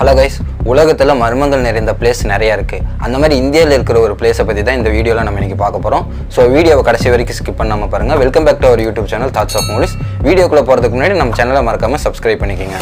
hello guys உலகத்தில் மர்மங்கள் நிறைந்த பிளேஸ் நிறையா இருக்குது அந்த மாதிரி இந்தியாவில் இருக்கிற ஒரு பிளேஸை பற்றி தான் இந்த வீடியோவில் நம்ம இன்றைக்கி பார்க்க போகிறோம் ஸோ வீடியோவை கடைசி வரைக்கும் ஸ்கிப் பண்ணாமல் பாருங்கள் welcome back to our YouTube channel thoughts of movies வீடியோக்குள்ளே போகிறதுக்கு முன்னாடி நம்ம சேனலை மறக்காமல் சப்ஸ்கிரைப் பண்ணிக்கோங்க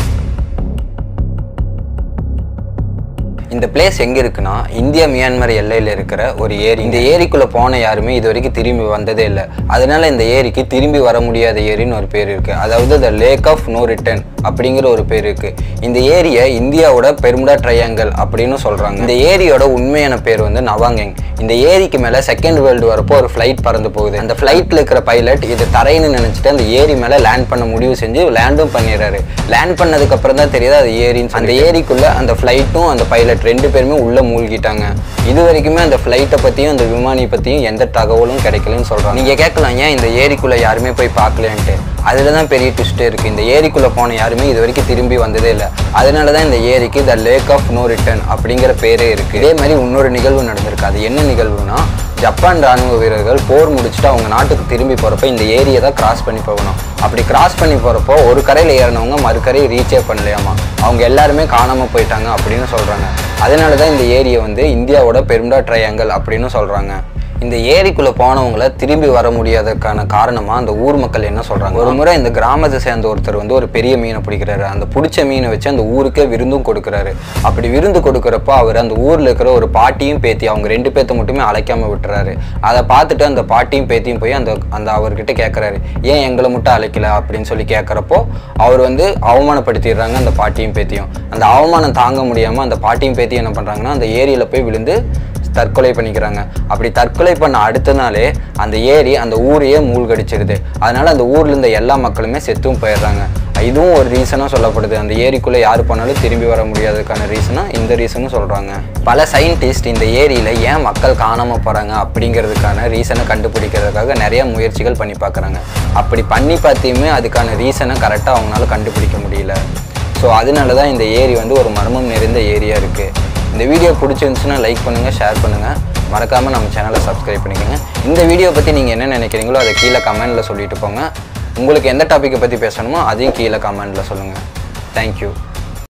இந்த பிளேஸ் எங்கே இருக்குன்னா இந்தியா மியான்மர் எல்லையில் இருக்கிற ஒரு ஏரி இந்த ஏரிக்குள்ளே போன யாருமே இது வரைக்கும் திரும்பி வந்ததே இல்லை அதனால இந்த ஏரிக்கு திரும்பி வர முடியாத ஏரின்னு ஒரு பேர் இருக்குது அதாவது the lake of no return அப்படிங்கிற ஒரு பேர் இருக்குது இந்த ஏரியை இந்தியாவோட பெருமுடா ட்ரையாங்கல் அப்படின்னு சொல்கிறாங்க இந்த ஏரியோட உண்மையான பேர் வந்து நவாங்கெங் இந்த ஏரிக்கு மேலே செகண்ட் வேர்ல்டு வரப்போ ஒரு ஃப்ளைட் பறந்து போகுது அந்த ஃப்ளைட்டில் இருக்கிற பைலட் இது தரைன்னு நினச்சிட்டு அந்த ஏரி மேலே லேண்ட் பண்ண முடிவு செஞ்சு லேண்டும் பண்ணிடுறாரு லேண்ட் பண்ணதுக்கு அப்புறம் தான் தெரியுது அது ஏரின்னு அந்த ஏரிக்குள்ள அந்த ஃப்ளைட்டும் அந்த பைலட் ரெண்டு பேருமே உள்ள மூழ்கிட்டாங்க இது வரைக்குமே அந்த ஃப்ளைட்டை பற்றியும் அந்த விமானி பற்றியும் எந்த தகவலும் கிடைக்கலன்னு சொல்கிறாங்க நீங்கள் கேட்கலாம் ஏன் இந்த ஏரிக்குள்ளே யாருமே போய் பார்க்கலன்ட்டு அதில் தான் பெரிய ட்விஸ்ட்டே இருக்குது இந்த ஏரிக்குள்ளே போன யாருமே இது வரைக்கும் திரும்பி வந்ததே இல்லை அதனால தான் இந்த ஏரிக்கு the lake of no return அப்படிங்கிற பேரே இருக்குது இதே மாதிரி இன்னொரு நிகழ்வு நடந்திருக்கு அது என்ன நிகழ்வுனா ஜப்பான் ராணுவ வீரர்கள் போர் முடிச்சுட்டு அவங்க நாட்டுக்கு திரும்பி போகிறப்ப இந்த ஏரியை தான் கிராஸ் பண்ணி போகணும் அப்படி கிராஸ் பண்ணி போகிறப்போ ஒரு கரையில் ஏறினவங்க மறுக்கரையை ரீச்சே பண்ணலையாமா அவங்க எல்லாருமே காணாமல் போயிட்டாங்க அப்படின்னு சொல்கிறாங்க அதனால தான் இந்த ஏரியை வந்து இந்தியாவோட பெரும்டா ட்ரையாங்கல் அப்படின்னு சொல்கிறாங்க இந்த ஏரிக்குள்ளே போனவங்கள திரும்பி வர முடியாததுக்கான காரணமாக அந்த ஊர் மக்கள் என்ன சொல்கிறாங்க ஒரு முறை இந்த கிராமத்தை சேர்ந்த ஒருத்தர் வந்து ஒரு பெரிய மீனை பிடிக்கிறாரு அந்த பிடிச்ச மீனை வச்சு அந்த ஊருக்கே விருந்தும் கொடுக்குறாரு அப்படி விருந்து கொடுக்குறப்போ அவர் அந்த ஊரில் இருக்கிற ஒரு பாட்டியும் பேத்தி அவங்க ரெண்டு பேர்த்த மட்டுமே அழைக்காம விட்டுறாரு அதை பார்த்துட்டு அந்த பாட்டியும் பேத்தியும் போய் அந்த அந்த அவர்கிட்ட கேட்குறாரு ஏன் எங்களை மட்டும் அழைக்கல அப்படின்னு சொல்லி கேட்குறப்போ அவர் வந்து அவமானப்படுத்திடுறாங்க அந்த பாட்டியும் பேத்தியும் அந்த அவமானம் தாங்க முடியாமல் அந்த பாட்டியும் பேத்தியும் என்ன பண்ணுறாங்கன்னா அந்த ஏரியில் போய் விழுந்து தற்கொலை பண்ணிக்கிறாங்க அப்படி தற்கொலை பண்ண அடுத்த நாளே அந்த ஏரி அந்த ஊரையே மூழ்கடிச்சிருது அதனால அந்த ஊர்ல இருந்த எல்லா மக்களுமே செத்தும் போயிடுறாங்க இதுவும் ஒரு ரீசனாக சொல்லப்படுது அந்த ஏரிக்குள்ளே யார் போனாலும் திரும்பி வர முடியாததுக்கான ரீசனாக இந்த ரீசனும் சொல்கிறாங்க பல சயின்டிஸ்ட் இந்த ஏரியில் ஏன் மக்கள் காணாமல் போகிறாங்க அப்படிங்கிறதுக்கான ரீசனை கண்டுபிடிக்கிறதுக்காக நிறைய முயற்சிகள் பண்ணி பார்க்குறாங்க அப்படி பண்ணி பார்த்தியுமே அதுக்கான ரீசனை கரெக்டாக அவங்களால கண்டுபிடிக்க முடியல ஸோ அதனால தான் இந்த ஏரி வந்து ஒரு மர்மம் நிறைந்த ஏரியா இருக்குது இந்த வீடியோ பிடிச்சிருந்துச்சுன்னா லைக் பண்ணுங்கள் ஷேர் பண்ணுங்கள் மறக்காமல் நம்ம சேனலை சப்ஸ்கிரைப் பண்ணிக்கோங்க இந்த வீடியோ பற்றி நீங்கள் என்ன நினைக்கிறீங்களோ அதை கீழே கமெண்டில் சொல்லிட்டு போங்க உங்களுக்கு எந்த டாப்பிக்கை பற்றி பேசணுமோ அதையும் கீழே கமெண்டில் சொல்லுங்கள் தேங்க்யூ